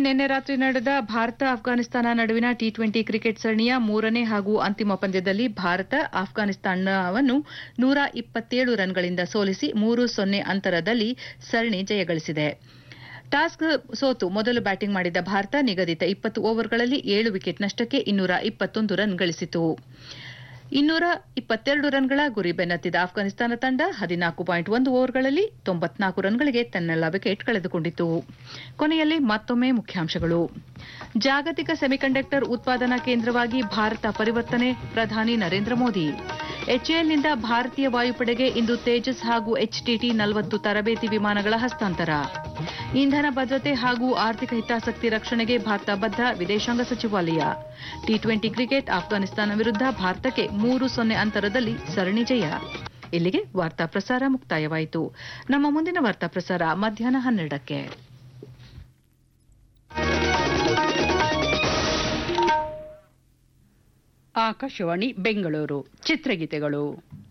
ನಿನ್ನೆ ರಾತ್ರಿ ನಡೆದ ಭಾರತ ಅಫ್ಘಾನಿಸ್ತಾನ ನಡುವಿನ ಟಿ ಟ್ವೆಂಟಿ ಕ್ರಿಕೆಟ್ ಸರಣಿಯ ಮೂರನೇ ಹಾಗೂ ಅಂತಿಮ ಪಂದ್ಯದಲ್ಲಿ ಭಾರತ ಅಫ್ಘಾನಿಸ್ತಾನವನ್ನು ನೂರ ಇಪ್ಪತ್ತೇಳು ರನ್ಗಳಿಂದ ಸೋಲಿಸಿ ಮೂರು ಸೊನ್ನೆ ಅಂತರದಲ್ಲಿ ಸರಣಿ ಜಯಗಳಿಸಿದೆ ಟಾಸ್ ಸೋತು ಮೊದಲು ಬ್ಯಾಟಿಂಗ್ ಮಾಡಿದ ಭಾರತ ನಿಗದಿತ ಇಪ್ಪತ್ತು ಓವರ್ಗಳಲ್ಲಿ ಏಳು ವಿಕೆಟ್ ನಷ್ಟಕ್ಕೆ ಇನ್ನೂರ ಇಪ್ಪತ್ತೊಂದು ರನ್ ಗಳಿಸಿತು ಇನ್ನೂರ ಇಪ್ಪತ್ತೆರಡು ರನ್ಗಳ ಗುರಿ ಬೆನ್ನತ್ತಿದ ಅಫ್ಘಾನಿಸ್ತಾನ ತಂಡ ಹದಿನಾಲ್ಕು ಪಾಯಿಂಟ್ ಒಂದು ಓವರ್ಗಳಲ್ಲಿ ತೊಂಬತ್ನಾಲ್ಕು ರನ್ಗಳಿಗೆ ತನ್ನೆಲ್ಲ ವಿಕೆಟ್ ಕಳೆದುಕೊಂಡಿತು ಕೊನೆಯಲ್ಲಿ ಮತ್ತೊಮ್ಮೆ ಮುಖ್ಯಾಂಶಗಳು ಜಾಗತಿಕ ಸೆಮಿಕಂಡಕ್ಟರ್ ಉತ್ಪಾದನಾ ಕೇಂದ್ರವಾಗಿ ಭಾರತ ಪರಿವರ್ತನೆ ಪ್ರಧಾನಿ ನರೇಂದ್ರ ಮೋದಿ ಎಚ್ಎಎಲ್ನಿಂದ ಭಾರತೀಯ ವಾಯುಪಡೆಗೆ ಇಂದು ತೇಜಸ್ ಹಾಗೂ ಎಚ್ಟಿಟಿ ನಲವತ್ತು ತರಬೇತಿ ವಿಮಾನಗಳ ಹಸ್ತಾಂತರ ಇಂಧನ ಭದ್ರತೆ ಹಾಗೂ ಆರ್ಥಿಕ ಹಿತಾಸಕ್ತಿ ರಕ್ಷಣೆಗೆ ಭಾರತ ಬದ್ಧ ವಿದೇಶಾಂಗ ಸಚಿವಾಲಯ ಟಿ ಟ್ವೆಂಟಿ ಕ್ರಿಕೆಟ್ ಅಫ್ಘಾನಿಸ್ತಾನ ವಿರುದ್ಧ ಭಾರತಕ್ಕೆ ಮೂರು ಸೊನ್ನೆ ಅಂತರದಲ್ಲಿ ಸರಣಿ ಜಯ ಇಲ್ಲಿಗೆ ವಾರ್ತಾ ಪ್ರಸಾರ ಮುಕ್ತಾಯವಾಯಿತು ನಮ್ಮ ಮುಂದಿನ ವಾರ್ತಾ ಪ್ರಸಾರ ಮಧ್ಯಾಹ್ನ ಹನ್ನೆರಡಕ್ಕೆ ಆಕಾಶವಾಣಿ ಬೆಂಗಳೂರು ಚಿತ್ರಗೀತೆಗಳು